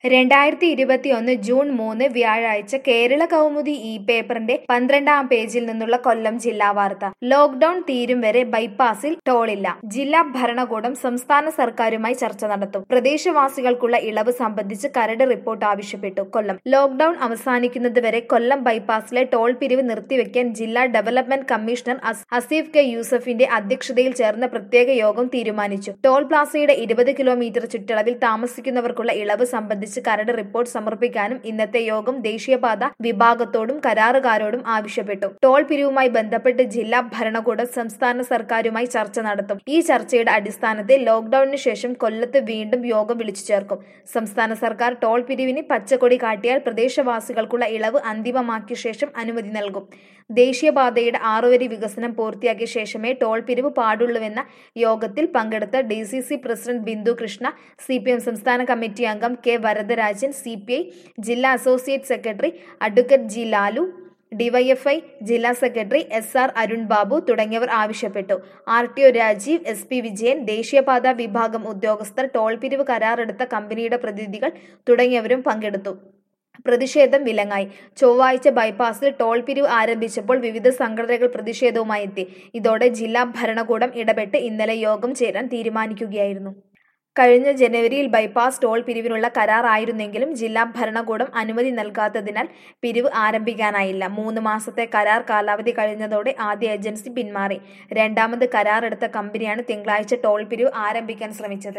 രണ്ടായിരത്തി ഇരുപത്തിയൊന്ന് ജൂൺ മൂന്ന് വ്യാഴാഴ്ച കേരള കൗമുദി ഇ പേപ്പറിന്റെ പന്ത്രണ്ടാം പേജിൽ നിന്നുള്ള കൊല്ലം ജില്ലാ വാർത്ത ലോക്ഡൌൺ തീരും വരെ ബൈപ്പാസിൽ ടോളില്ല ജില്ലാ ഭരണകൂടം സംസ്ഥാന സർക്കാരുമായി ചർച്ച നടത്തും പ്രദേശവാസികൾക്കുള്ള ഇളവ് സംബന്ധിച്ച് കരട് റിപ്പോർട്ട് ആവശ്യപ്പെട്ടു കൊല്ലം ലോക്ഡൌൺ അവസാനിക്കുന്നതുവരെ കൊല്ലം ബൈപ്പാസിലെ ടോൾ പിരിവ് നിർത്തിവെക്കാൻ ജില്ലാ ഡെവലപ്മെന്റ് കമ്മീഷണർ അസ്- ഹസീഫ് കെ യൂസഫിന്റെ അധ്യക്ഷതയിൽ ചേർന്ന പ്രത്യേക യോഗം തീരുമാനിച്ചു ടോൾ പ്ലാസയുടെ ഇരുപത് കിലോമീറ്റർ ചുറ്റളവിൽ താമസിക്കുന്നവർക്കുള്ള ഇളവ് സംബന്ധിച്ച് കരട് റിപ്പോർട്ട് സമർപ്പിക്കാനും ഇന്നത്തെ യോഗം ദേശീയപാത വിഭാഗത്തോടും കരാറുകാരോടും ആവശ്യപ്പെട്ടു ടോൾ പിരിവുമായി ബന്ധപ്പെട്ട് ജില്ലാ ഭരണകൂടം സംസ്ഥാന സർക്കാരുമായി ചർച്ച നടത്തും ഈ ചർച്ചയുടെ അടിസ്ഥാനത്തിൽ ലോക്ഡൌണിന് ശേഷം കൊല്ലത്ത് വീണ്ടും യോഗം വിളിച്ചു ചേർക്കും സംസ്ഥാന സർക്കാർ ടോൾ പിരിവിന് പച്ചക്കൊടി കാട്ടിയാൽ പ്രദേശവാസികൾക്കുള്ള ഇളവ് അന്തിമമാക്കിയ ശേഷം അനുമതി നൽകും ദേശീയപാതയുടെ ആറുവരി വികസനം പൂർത്തിയാക്കിയ ശേഷമേ ടോൾ പിരിവ് പാടുള്ളൂവെന്ന യോഗത്തിൽ പങ്കെടുത്ത D C C president Bindu Krishna C P M സംസ്ഥാന കമ്മിറ്റി അംഗം K Varadarajan C P I ജില്ലാ associate secretary advocate G Lalu DYFI ജില്ലാ secretary S R Arun Babu തുടങ്ങിയവർ ആവശ്യപ്പെട്ടു R T O Rajeev S P Vijayan ദേശീയപാത വിഭാഗം ഉദ്യോഗസ്ഥർ ടോൾ പിരിവ് കരാറെടുത്ത കമ്പനിയുടെ പ്രതിനിധികൾ തുടങ്ങിയവരും പങ്കെടുത്തു പ്രതിഷേധം വിലങ്ങായി ചൊവ്വാഴ്ച ബൈപ്പാസിൽ ടോൾ പിരിവ് ആരംഭിച്ചപ്പോൾ വിവിധ സംഘടനകൾ പ്രതിഷേധവുമായി എത്തി ഇതോടെ ജില്ലാ ഭരണകൂടം ഇടപെട്ട് ഇന്നലെ യോഗം ചേരാൻ തീരുമാനിക്കുകയായിരുന്നു കഴിഞ്ഞ ജനുവരിയിൽ ബൈപ്പാസ് ടോൾ പിരിവിനുള്ള കരാർ ആയിരുന്നെങ്കിലും ജില്ലാ ഭരണകൂടം അനുമതി നൽകാത്തതിനാൽ പിരിവ് ആരംഭിക്കാനായില്ല മൂന്ന് മാസത്തെ കരാർ കാലാവധി കഴിഞ്ഞതോടെ ആദ്യ ഏജൻസി പിന്മാറി രണ്ടാമത് കരാർ എടുത്ത കമ്പനിയാണ് തിങ്കളാഴ്ച ടോൾ പിരിവ് ആരംഭിക്കാൻ ശ്രമിച്ചത്